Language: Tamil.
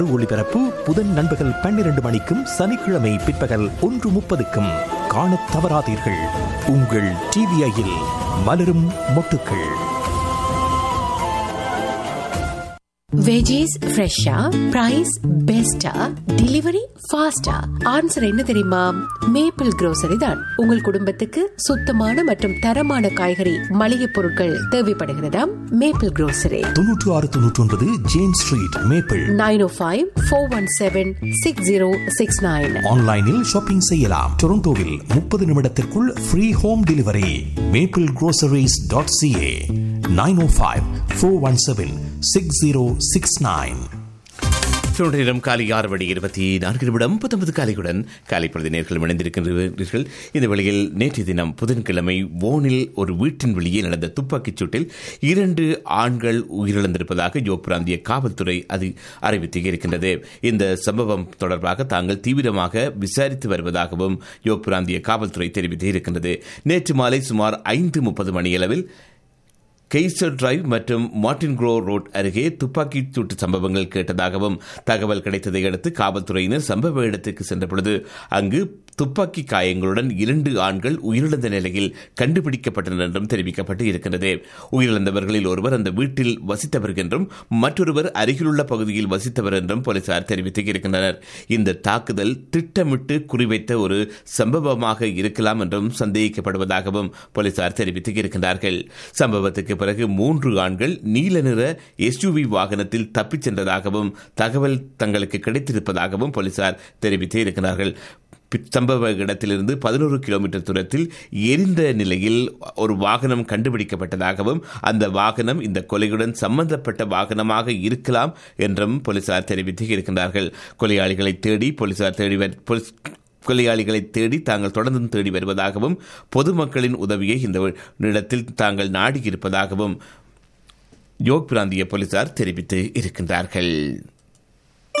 ஒளிபரப்பு புதன் நண்பகல் பன்னிரண்டு மணிக்கும் சனிக்கிழமை பிற்பகல் ஒன்று முப்பதுக்கும் காணத் தவறாதீர்கள் உங்கள் டிவிஐயில் மலரும் மொட்டுக்கள் வெஜிஸ் ஃப்ரெஷ்ஷா பிரைஸ் பெஸ்டா டெலிவரி ஃபாஸ்டா ஆன்சர் என்ன தெரியுமா மேப்பிள் grocery தான் உங்கள் குடும்பத்துக்கு சுத்தமான மற்றும் தரமான காய்கறி மளிகை பொருட்கள் தேவைப்படுகிறதா மேப்பிள் grocery தொன்னூற்று ஆறு தொன்னூற்றி ஒன்பது Jane street maple nine O five four one seven six zero six nine ஆன்லைனில் ஷாப்பிங் செய்யலாம் டொரண்டோவில் முப்பது நிமிடத்திற்குள் free home delivery maple groceries.ca dot CA nine O five four one seven six zero six nine நேரம் காலை ஆறு மணி இருபத்தி நான்கு நிமிடம் பத்தொன்பது காலையுடன் காலை பொழுது நேர்கள் இணைந்திருக்கின்றீர்கள் இந்த வேளையில் நேற்றைய தினம் புதன்கிழமை வோனில் ஒரு வீட்டின் வெளியே நடந்த துப்பாக்கிச் சூட்டில் இரண்டு ஆண்கள் உயிரிழந்திருப்பதாக யோக் பிராந்திய காவல்துறை அது அறிவித்து இருக்கின்றது இந்த சம்பவம் தொடர்பாக தாங்கள் தீவிரமாக விசாரித்து வருவதாகவும் யோக் பிராந்திய காவல்துறை தெரிவித்து இருக்கின்றது நேற்று மாலை சுமார் ஐந்து முப்பது மணியளவில் கெய்சர் டிரைவ் மற்றும் மார்டின் க்ரோ ரோட் அருகே துப்பாக்கிச் சூட்டு சம்பவங்கள் கேட்டதாகவும் தகவல் கிடைத்ததை அடுத்து காவல்துறையினர் சம்பவ இடத்துக்கு சென்றபொழுது அங்கு துப்பாக்கி காயங்களுடன் இரண்டு ஆண்கள் உயிரிழந்த நிலையில் கண்டுபிடிக்கப்பட்டனர் என்றும் தெரிவிக்கப்பட்டு இருக்கிறது உயிரிழந்தவர்களில் ஒருவர் அந்த வீட்டில் வசித்தவர் என்றும் மற்றொருவர் அருகிலுள்ள பகுதியில் வசித்தவர் என்றும் போலீசார் தெரிவித்து இருக்கின்றனர் இந்த தாக்குதல் திட்டமிட்டு குறிவைத்த ஒரு சம்பவமாக இருக்கலாம் என்றும் சந்தேகிக்கப்படுவதாகவும் போலீசார் தெரிவித்து இருக்கின்றார்கள் சம்பவத்துக்கு பிறகு மூன்று ஆண்கள் நீல நிற எஸ்யூவி வாகனத்தில் தப்பிச் சென்றதாகவும் தகவல் தங்களுக்கு கிடைத்திருப்பதாகவும் போலீசார் தெரிவித்து இருக்கிறார்கள் சம்பவ இடத்திலிருந்து பதினோரு கிலோமீட்டர் தூரத்தில் எரிந்த நிலையில் ஒரு வாகனம் கண்டுபிடிக்கப்பட்டதாகவும் அந்த வாகனம் இந்த கொலையுடன் சம்பந்தப்பட்ட வாகனமாக இருக்கலாம் என்றும் போலீசார் தெரிவித்து இருக்கின்றார்கள் கொலையாளிகளை தேடி போலீசார் தேடி போலீஸ் கொலையாளிகளை தேடி தாங்கள் தொடர்ந்து தேடி வருவதாகவும் பொதுமக்களின் உதவியை இந்த இடத்தில் தாங்கள் நாடியிருப்பதாகவும் யோக் பிராந்திய போலீசார் தெரிவித்து இருக்கின்றார்கள்